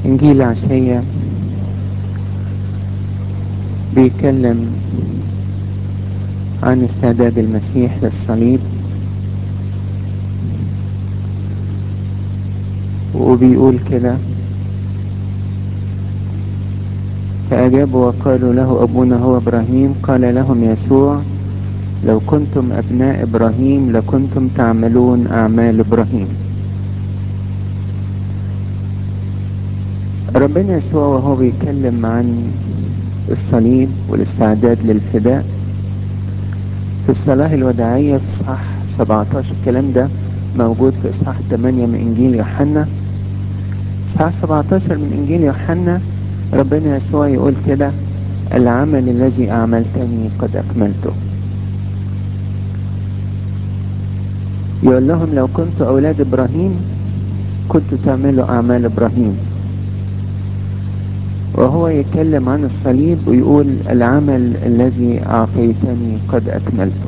إنجيل عشية بيتكلم عن استعداد المسيح للصليب وبيقول كده فأجابوا وقالوا له أبونا هو إبراهيم قال لهم يسوع لو كنتم أبناء إبراهيم لكنتم تعملون أعمال إبراهيم ربنا يسوع وهو بيتكلم عن الصليب والاستعداد للفداء في الصلاة الوداعية في إصحاح 17 الكلام ده موجود في إصحاح 8 من إنجيل يوحنا إصحاح 17 من إنجيل يوحنا ربنا يسوع يقول كده العمل الذي أعملتني قد أكملته يقول لهم لو كنت أولاد إبراهيم كنت تعملوا أعمال إبراهيم وهو يتكلم عن الصليب ويقول العمل الذي أعطيتني قد أكملته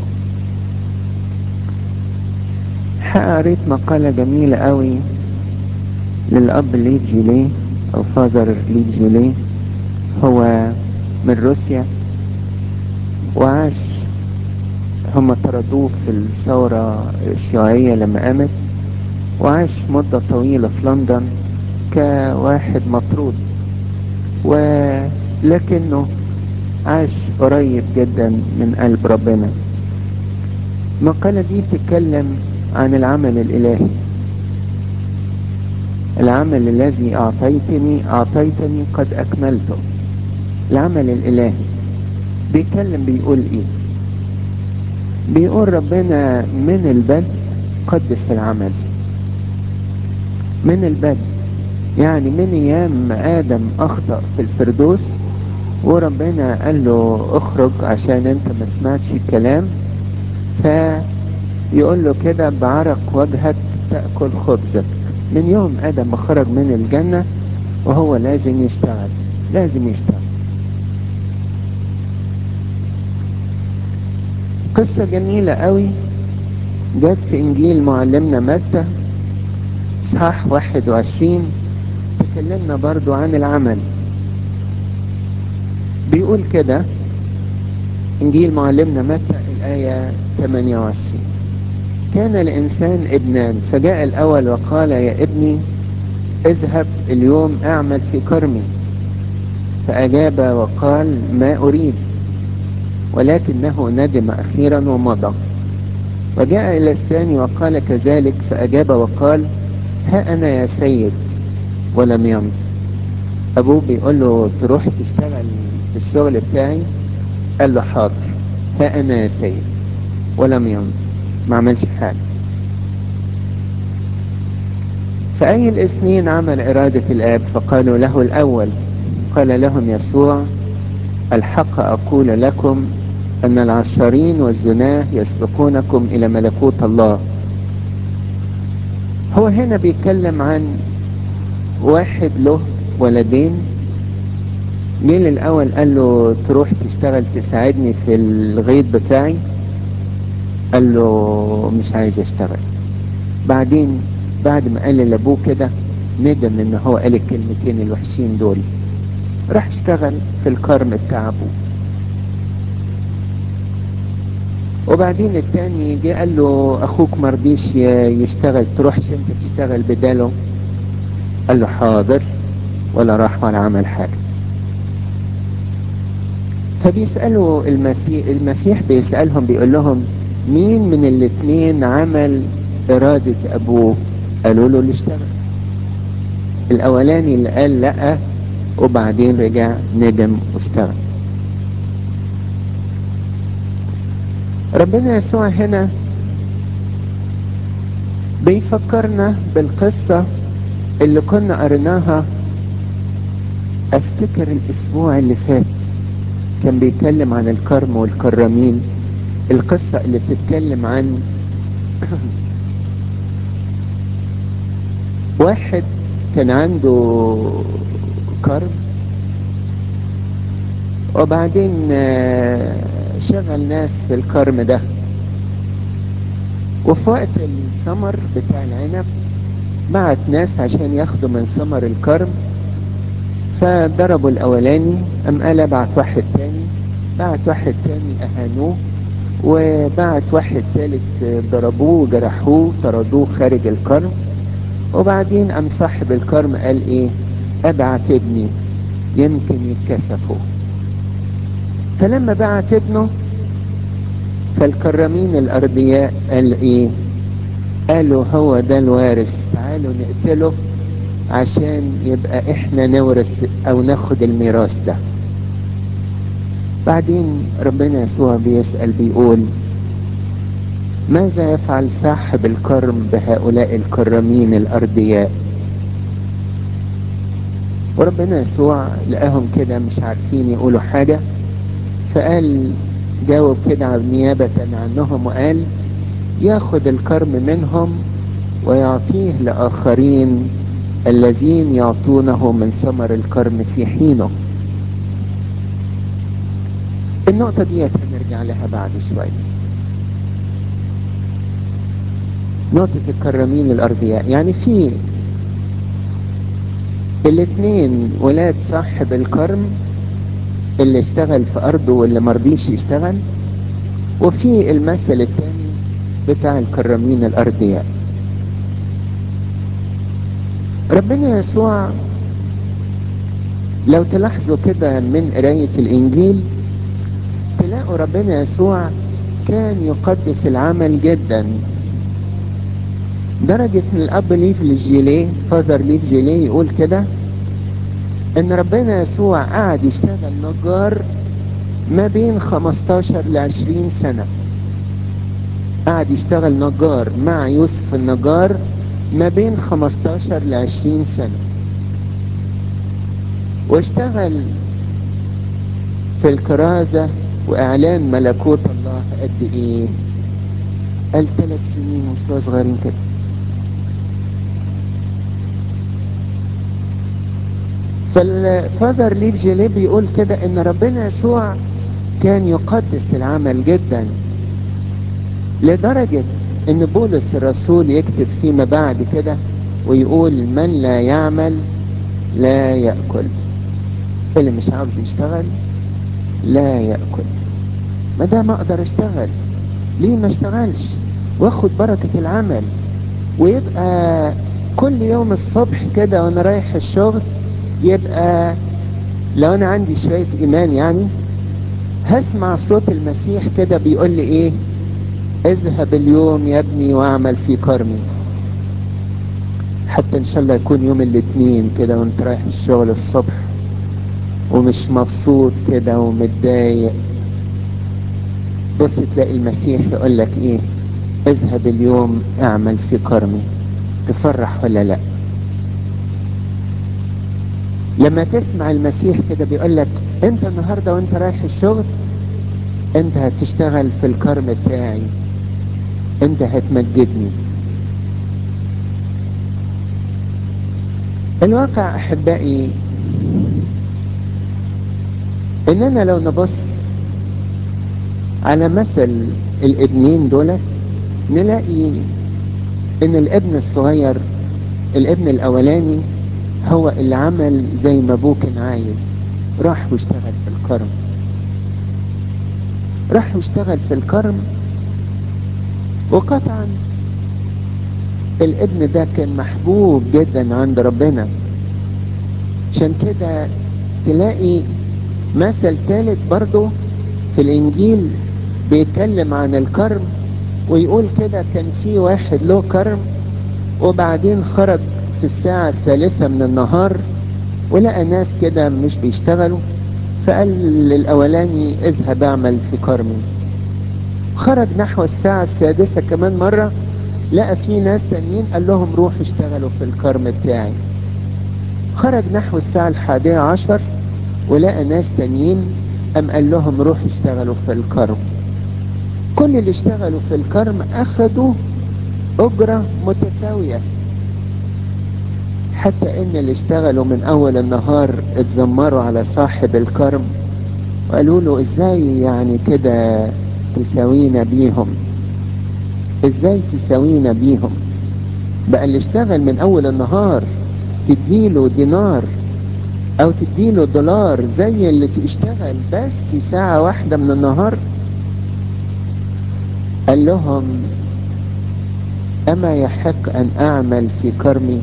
قريت مقالة جميلة قوي للأب ليف جوليه أو فاذر ليف جوليه هو من روسيا وعاش هم طردوه في الثورة الشيوعية لما قامت وعاش مدة طويلة في لندن كواحد مطرود ولكنه عاش قريب جدا من قلب ربنا المقالة دي بتتكلم عن العمل الإلهي العمل الذي أعطيتني أعطيتني قد أكملته العمل الإلهي بيتكلم بيقول إيه بيقول ربنا من البدء قدس العمل من البدء يعني من ايام ما ادم اخطأ في الفردوس وربنا قال له اخرج عشان انت ما سمعتش الكلام فيقول له كده بعرق وجهك تأكل خبزك من يوم ادم ما خرج من الجنة وهو لازم يشتغل لازم يشتغل قصة جميلة قوي جت في انجيل معلمنا متى اصحاح 21 تكلمنا برضو عن العمل بيقول كده انجيل معلمنا متى الايه 28 كان الانسان ابنان فجاء الاول وقال يا ابني اذهب اليوم اعمل في كرمي فاجاب وقال ما اريد ولكنه ندم اخيرا ومضى وجاء الى الثاني وقال كذلك فاجاب وقال ها انا يا سيد ولم يمضي ابوه بيقول له تروح تشتغل في الشغل بتاعي قال له حاضر ها انا يا سيد ولم يمضي ما عملش حاجه فأي الاثنين عمل إرادة الآب فقالوا له الأول قال لهم يسوع الحق أقول لكم أن العشارين والزناه يسبقونكم إلى ملكوت الله هو هنا بيتكلم عن واحد له ولدين جه الاول قال له تروح تشتغل تساعدني في الغيط بتاعي قال له مش عايز اشتغل بعدين بعد ما قال لابوه كده ندم ان هو قال الكلمتين الوحشين دول راح اشتغل في الكرم بتاع ابوه وبعدين التاني جه قال له اخوك مرضيش يشتغل تروحش انت تشتغل بداله قال له حاضر ولا راح ولا عمل حاجة فبيسألوا المسيح المسيح بيسألهم بيقول لهم مين من الاثنين عمل إرادة أبوه قالوا له اللي اشتغل الأولاني اللي قال لأ وبعدين رجع ندم واشتغل ربنا يسوع هنا بيفكرنا بالقصة اللي كنا قريناها افتكر الاسبوع اللي فات كان بيتكلم عن الكرم والكرامين القصة اللي بتتكلم عن واحد كان عنده كرم وبعدين شغل ناس في الكرم ده وفي وقت الثمر بتاع العنب بعت ناس عشان ياخدوا من ثمر الكرم فضربوا الاولاني ام قال ابعت واحد تاني بعت واحد تاني اهانوه وبعت واحد تالت ضربوه وجرحوه طردوه خارج الكرم وبعدين قام صاحب الكرم قال ايه ابعت ابني يمكن يتكسفوا فلما بعت ابنه فالكرامين الارضياء قال ايه قالوا هو ده الوارث تعالوا نقتله عشان يبقى احنا نورث او ناخد الميراث ده بعدين ربنا يسوع بيسأل بيقول ماذا يفعل صاحب الكرم بهؤلاء الكرامين الأرضياء وربنا يسوع لقاهم كده مش عارفين يقولوا حاجة فقال جاوب كده نيابة عنهم وقال ياخد الكرم منهم ويعطيه لآخرين الذين يعطونه من ثمر الكرم في حينه النقطة دي هنرجع لها بعد شوية نقطة الكرامين الأرضياء يعني في الاثنين ولاد صاحب الكرم اللي اشتغل في أرضه واللي مرضيش يشتغل وفي المثل الثاني بتاع الكرامين الأرضياء ربنا يسوع لو تلاحظوا كده من قراية الإنجيل تلاقوا ربنا يسوع كان يقدس العمل جدا درجة ان الاب ليف لجيليه فاذر ليف جيليه يقول كده ان ربنا يسوع قعد يشتغل نجار ما بين 15 ل 20 سنة قعد يشتغل نجار مع يوسف النجار ما بين 15 ل 20 سنة واشتغل في الكرازة واعلان ملكوت الله قد ايه قال ثلاث سنين وشوية صغيرين كده فالفاذر ليف جيلي بيقول كده ان ربنا يسوع كان يقدس العمل جدا لدرجة ان بولس الرسول يكتب فيما بعد كده ويقول من لا يعمل لا يأكل اللي مش عاوز يشتغل لا يأكل ما دام اقدر اشتغل ليه ما اشتغلش واخد بركة العمل ويبقى كل يوم الصبح كده وانا رايح الشغل يبقى لو انا عندي شوية ايمان يعني هسمع صوت المسيح كده بيقول لي ايه اذهب اليوم يا ابني واعمل في كرمي حتى ان شاء الله يكون يوم الاثنين كده وانت رايح الشغل الصبح ومش مبسوط كده ومتضايق بص تلاقي المسيح يقول لك ايه اذهب اليوم اعمل في كرمي تفرح ولا لا لما تسمع المسيح كده بيقول لك انت النهارده وانت رايح الشغل انت هتشتغل في الكرم بتاعي انت هتمجدني الواقع احبائي اننا لو نبص على مثل الابنين دولت نلاقي ان الابن الصغير الابن الاولاني هو اللي عمل زي ما ابوه كان عايز راح واشتغل في الكرم راح واشتغل في الكرم وقطعا الابن ده كان محبوب جدا عند ربنا عشان كده تلاقي مثل ثالث برضه في الانجيل بيتكلم عن الكرم ويقول كده كان في واحد له كرم وبعدين خرج في الساعة الثالثة من النهار ولقى ناس كده مش بيشتغلوا فقال للأولاني اذهب اعمل في كرمي خرج نحو الساعة السادسة كمان مرة لقى في ناس تانيين قال لهم روحوا اشتغلوا في الكرم بتاعي خرج نحو الساعة الحادية عشر ولقى ناس تانيين قام قال لهم روحوا اشتغلوا في الكرم كل اللي اشتغلوا في الكرم اخدوا اجرة متساوية حتى ان اللي اشتغلوا من اول النهار اتذمروا على صاحب الكرم وقالوا له ازاي يعني كده تساوينا بيهم ازاي تساوينا بيهم بقى اللي اشتغل من اول النهار تديله دينار او تديله دولار زي اللي تشتغل بس ساعة واحدة من النهار قال لهم اما يحق ان اعمل في كرمي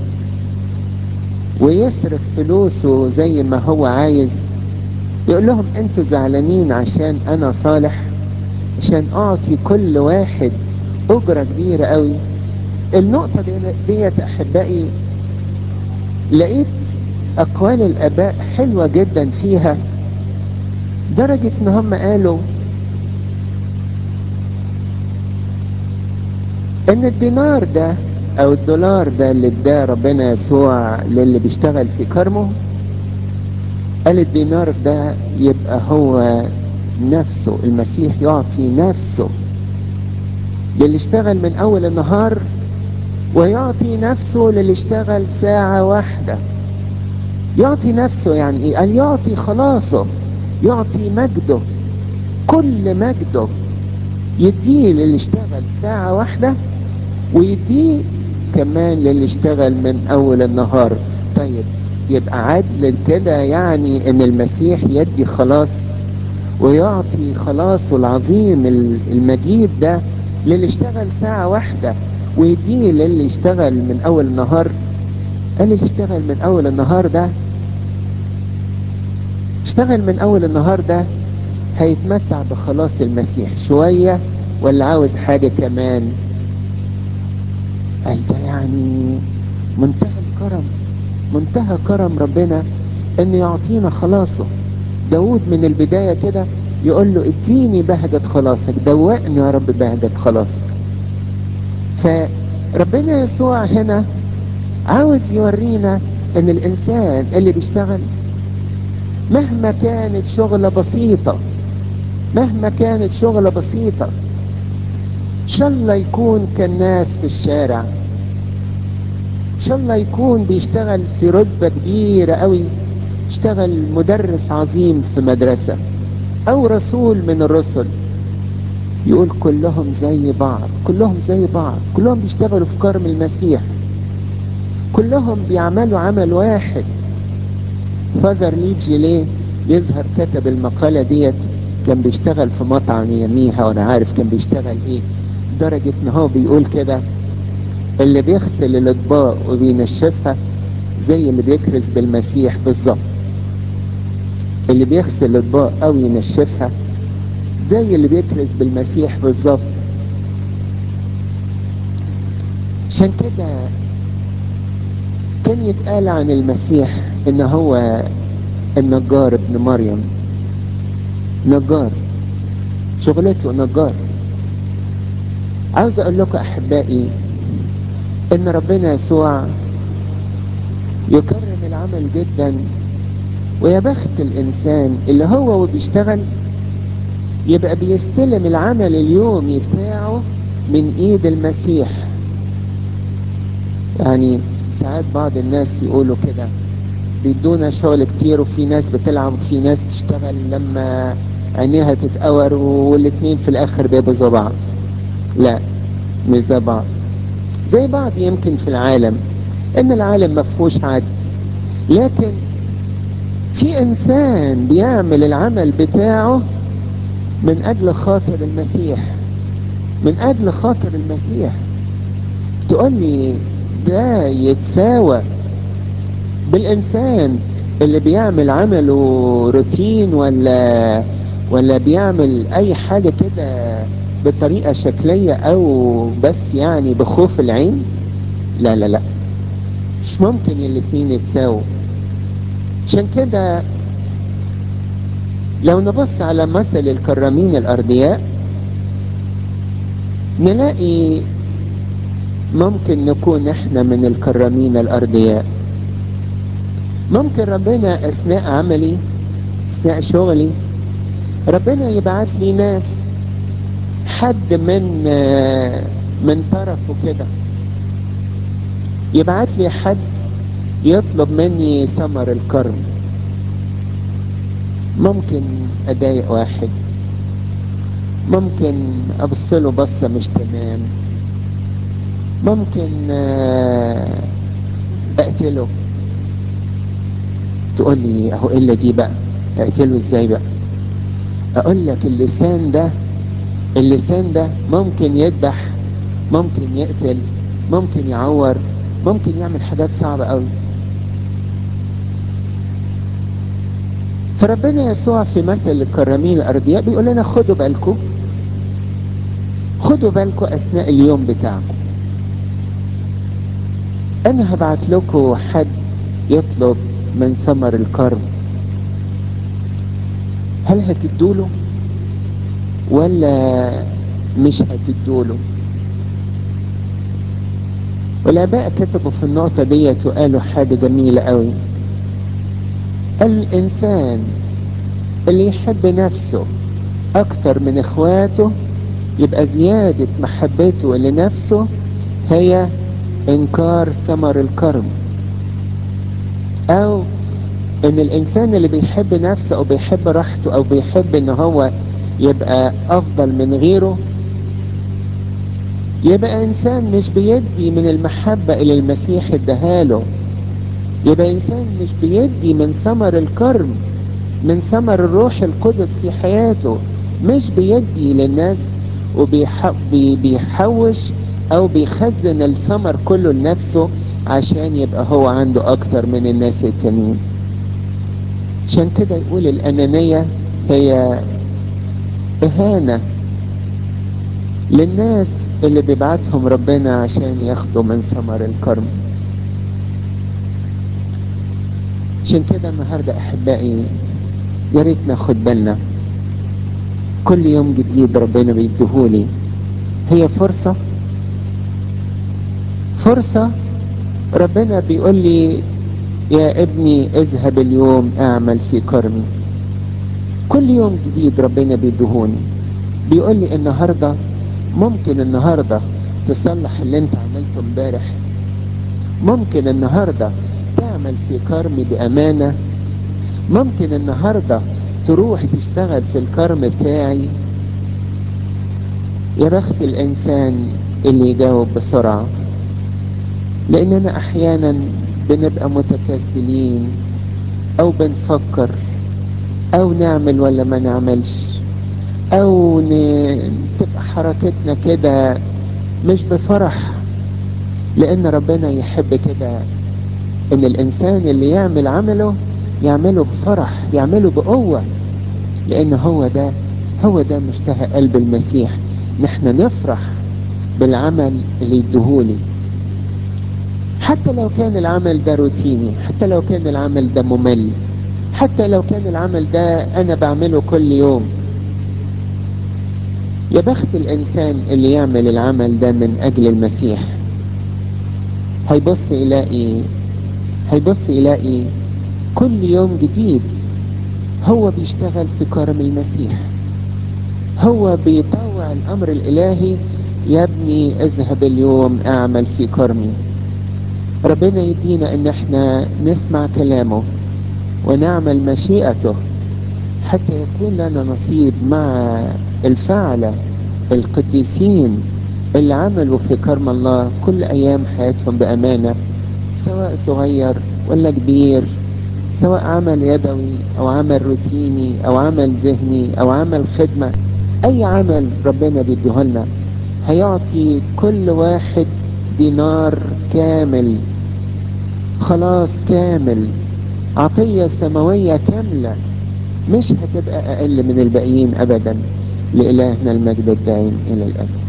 ويصرف فلوسه زي ما هو عايز يقول لهم انتوا زعلانين عشان انا صالح عشان اعطي كل واحد اجرة كبيرة قوي النقطة دي ديت احبائي لقيت اقوال الاباء حلوة جدا فيها درجة ان هم قالوا ان الدينار ده او الدولار ده اللي اداه ربنا يسوع للي بيشتغل في كرمه قال الدينار ده يبقى هو نفسه المسيح يعطي نفسه للي اشتغل من اول النهار ويعطي نفسه للي اشتغل ساعة واحدة يعطي نفسه يعني ايه قال يعطي خلاصه يعطي مجده كل مجده يديه للي اشتغل ساعة واحدة ويديه كمان للي اشتغل من اول النهار طيب يبقى عدل كده يعني ان المسيح يدي خلاص ويعطي خلاصه العظيم المجيد ده للي اشتغل ساعة واحدة ويديه للي اشتغل من اول النهار قال اللي اشتغل من اول النهار ده اشتغل من اول النهار ده هيتمتع بخلاص المسيح شوية ولا عاوز حاجة كمان قال ده يعني منتهى الكرم منتهى كرم ربنا ان يعطينا خلاصه داود من البداية كده يقول له اديني بهجة خلاصك دوقني يا رب بهجة خلاصك فربنا يسوع هنا عاوز يورينا ان الانسان اللي بيشتغل مهما كانت شغلة بسيطة مهما كانت شغلة بسيطة ان شاء الله يكون كالناس في الشارع ان شاء الله يكون بيشتغل في رتبة كبيرة قوي اشتغل مدرس عظيم في مدرسة او رسول من الرسل يقول كلهم زي بعض كلهم زي بعض كلهم بيشتغلوا في كرم المسيح كلهم بيعملوا عمل واحد فاذر ليف جيليه يظهر كتب المقالة ديت كان بيشتغل في مطعم يميها وانا عارف كان بيشتغل ايه درجة ان هو بيقول كده اللي بيغسل الاطباق وبينشفها زي اللي بيكرز بالمسيح بالظبط اللي بيغسل الاطباق او ينشفها زي اللي بيكرز بالمسيح بالظبط عشان كده كان يتقال عن المسيح ان هو النجار ابن مريم نجار شغلته نجار عاوز اقول لكم احبائي ان ربنا يسوع يكرم العمل جدا ويا بخت الانسان اللي هو وبيشتغل يبقى بيستلم العمل اليومي بتاعه من ايد المسيح يعني ساعات بعض الناس يقولوا كده بيدونا شغل كتير وفي ناس بتلعب وفي ناس تشتغل لما عينيها تتقور والاتنين في الاخر بيبقوا زي بعض لا مش زي بعض زي بعض يمكن في العالم ان العالم مفهوش عدل لكن في انسان بيعمل العمل بتاعه من اجل خاطر المسيح من اجل خاطر المسيح تقول لي ده يتساوى بالانسان اللي بيعمل عمله روتين ولا ولا بيعمل اي حاجة كده بطريقة شكلية او بس يعني بخوف العين لا لا لا مش ممكن الاتنين يتساووا عشان كده لو نبص على مثل الكرامين الأرضياء نلاقي ممكن نكون احنا من الكرامين الأرضياء ممكن ربنا أثناء عملي أثناء شغلي ربنا يبعت لي ناس حد من من طرفه كده يبعت لي حد يطلب مني ثمر الكرم ممكن اضايق واحد ممكن ابص له بصه مش تمام ممكن اقتله تقول لي اهو الا دي بقى اقتله ازاي بقى اقول لك اللسان ده اللسان ده ممكن يذبح ممكن يقتل ممكن يعور ممكن يعمل حاجات صعبة قوي فربنا يسوع في مثل الكرامين الأرضياء بيقول لنا خدوا بالكم خدوا بالكم أثناء اليوم بتاعكم أنا هبعت لكم حد يطلب من ثمر الكرم هل هتدوله ولا مش هتدوله والآباء كتبوا في النقطة ديت وقالوا حاجة جميلة قوي الإنسان اللي يحب نفسه أكتر من إخواته يبقى زيادة محبته لنفسه هي إنكار ثمر الكرم أو إن الإنسان اللي بيحب نفسه أو بيحب راحته أو بيحب إن هو يبقى أفضل من غيره يبقى إنسان مش بيدي من المحبة اللي المسيح اداهاله يبقى إنسان مش بيدي من ثمر الكرم من ثمر الروح القدس في حياته مش بيدي للناس وبيحوش او بيخزن الثمر كله لنفسه عشان يبقى هو عنده اكتر من الناس التانيين عشان كده يقول الانانية هي اهانة للناس اللي بيبعتهم ربنا عشان ياخدوا من ثمر الكرم عشان كده النهاردة احبائي يا ريت ناخد بالنا كل يوم جديد ربنا بيديهولي هي فرصة فرصة ربنا بيقول لي يا ابني اذهب اليوم اعمل في كرمي كل يوم جديد ربنا بيديهوني بيقول لي النهاردة ممكن النهاردة تصلح اللي انت عملته امبارح ممكن النهاردة تعمل في كرمي بأمانة ممكن النهاردة تروح تشتغل في الكرم بتاعي يا بخت الانسان اللي يجاوب بسرعة لاننا احيانا بنبقى متكاسلين او بنفكر او نعمل ولا ما نعملش او ن... تبقى حركتنا كده مش بفرح لان ربنا يحب كده ان الانسان اللي يعمل عمله يعمله بفرح يعمله بقوة لان هو ده هو ده مشتهى قلب المسيح نحن نفرح بالعمل اللي يدهولي حتى لو كان العمل ده روتيني حتى لو كان العمل ده ممل حتى لو كان العمل ده انا بعمله كل يوم يا بخت الانسان اللي يعمل العمل ده من اجل المسيح هيبص يلاقي هيبص يلاقي كل يوم جديد هو بيشتغل في كرم المسيح هو بيطوع الامر الالهي يا ابني اذهب اليوم اعمل في كرمي ربنا يدينا ان احنا نسمع كلامه ونعمل مشيئته حتى يكون لنا نصيب مع الفعلة القديسين اللي عملوا في كرم الله كل ايام حياتهم بامانة سواء صغير ولا كبير سواء عمل يدوي او عمل روتيني او عمل ذهني او عمل خدمة اي عمل ربنا بيديهولنا هيعطي كل واحد دينار كامل خلاص كامل عطية سماوية كاملة مش هتبقى اقل من الباقيين ابدا لالهنا المجد الدائم الى الابد